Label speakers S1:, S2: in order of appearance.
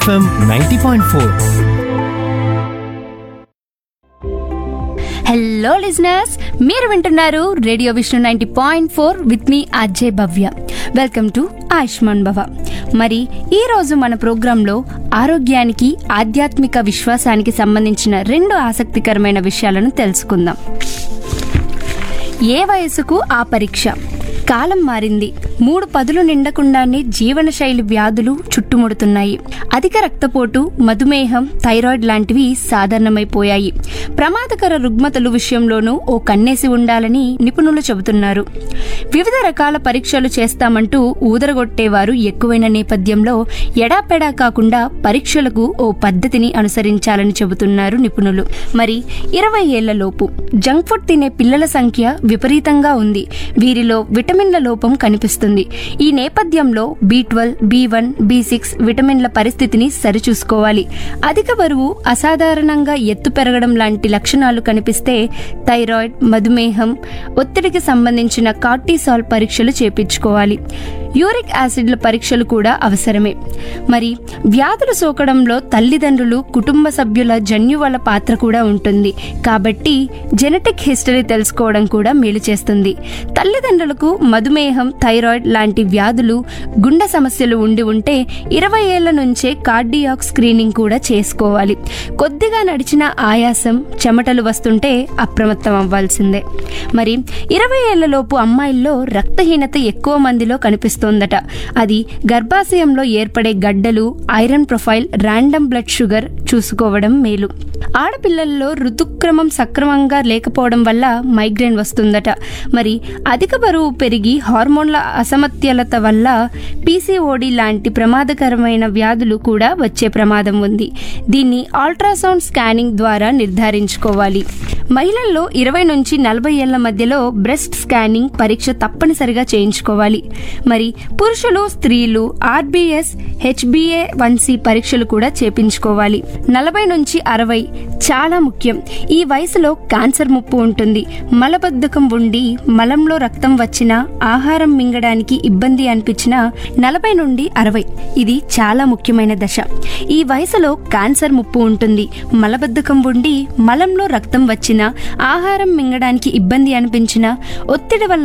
S1: FM ninety point four
S2: hello listeners మీరు వింటున్నారు radio Vishnu ninety point four with మీ Ajay Bhavya welcome to Ayushman Bhava మరి ఈ రోజు మన ప్రోగ్రాంలో ఆరోగ్యానికి ఆధ్యాత్మిక విశ్వాసానికి సంబంధించిన రెండు ఆసక్తికరమైన విషయాలను తెలుసుకుందాం ఏ వయసుకు ఆ పరీక్ష కాలం మారింది మూడు పదులు నిండకుండానే జీవనశైలి వ్యాధులు చుట్టుముడుతున్నాయి అధిక రక్తపోటు మధుమేహం థైరాయిడ్ లాంటివి సాధారణమైపోయాయి ప్రమాదకర రుగ్మతలు విషయంలోనూ ఓ కన్నేసి ఉండాలని నిపుణులు చెబుతున్నారు వివిధ రకాల పరీక్షలు చేస్తామంటూ ఊదరగొట్టేవారు ఎక్కువైన నేపథ్యంలో ఎడాపెడా కాకుండా పరీక్షలకు ఓ పద్ధతిని అనుసరించాలని చెబుతున్నారు నిపుణులు మరి ఇరవై ఏళ్ల లోపు జంక్ ఫుడ్ తినే పిల్లల సంఖ్య విపరీతంగా ఉంది వీరిలో విటమిన్ల లోపం కనిపిస్తుంది ఈ నేపథ్యంలో B twelve B one B six విటమిన్ల పరిస్థితిని సరిచూసుకోవాలి అధిక బరువు అసాధారణంగా ఎత్తు పెరగడం లాంటి లక్షణాలు కనిపిస్తే థైరాయిడ్ మధుమేహం ఒత్తిడికి సంబంధించిన కార్టిసాల్ పరీక్షలు చేపించుకోవాలి యూరిక్ యాసిడ్ల పరీక్షలు కూడా అవసరమే మరి వ్యాధులు సోకడంలో తల్లిదండ్రులు కుటుంబ సభ్యుల జన్యువల పాత్ర కూడా ఉంటుంది కాబట్టి జెనెటిక్ హిస్టరీ తెలుసుకోవడం కూడా మేలు చేస్తుంది తల్లిదండ్రులకు మధుమేహం థైరాయిడ్ లాంటి వ్యాధులు గుండె సమస్యలు ఉండి ఉంటే ఇరవై ఏళ్ల నుంచే కార్డియాక్ స్క్రీనింగ్ కూడా చేసుకోవాలి కొద్దిగా నడిచిన ఆయాసం చెమటలు వస్తుంటే అప్రమత్తం అవ్వాల్సిందే మరి ఇరవై ఏళ్లలోపు అమ్మాయిల్లో రక్తహీనత ఎక్కువ మందిలో కనిపిస్తోందట అది గర్భాశయంలో ఏర్పడే గడ్డలు iron profile random blood sugar చూసుకోవడం మేలు ఆడపిల్లల్లో ఋతుక్రమం సక్రమంగా లేకపోవడం వల్ల మైగ్రేన్ వస్తుందట మరి అధిక బరువు పెరిగి హార్మోన్ల అసమతుల్యత వల్ల పీసీఓడి లాంటి ప్రమాదకరమైన వ్యాధులు కూడా వచ్చే ప్రమాదం ఉంది దీన్ని అల్ట్రాసౌండ్ స్కానింగ్ ద్వారా నిర్ధారించుకోవాలి మహిళల్లో ఇరవై నుంచి నలభై ఏళ్ల మధ్యలో బ్రెస్ట్ స్కానింగ్ పరీక్ష తప్పనిసరిగా చేయించుకోవాలి మరి పురుషులు స్త్రీలు ఆర్బీఎస్ హెచ్బిఏ వన్ సి పరీక్షలు కూడా చేపించుకోవాలి నలభై నుంచి అరవై చాలా ముఖ్యం ఈ వయసులో క్యాన్సర్ ముప్పు ఉంటుంది మలబద్ధకం ఉండి మలంలో రక్తం వచ్చినా ఆహారం మింగడానికి ఇబ్బంది అనిపించినా నలభై నుండి అరవై ఇది చాలా ముఖ్యమైన దశ ఈ వయసులో క్యాన్సర్ ముప్పు ఉంటుంది మలబద్ధకం ఉండి మలంలో రక్తం వచ్చినా ఆహారం మింగడానికి ఇబ్బంది అనిపించినా ఒత్తిడి వల్ల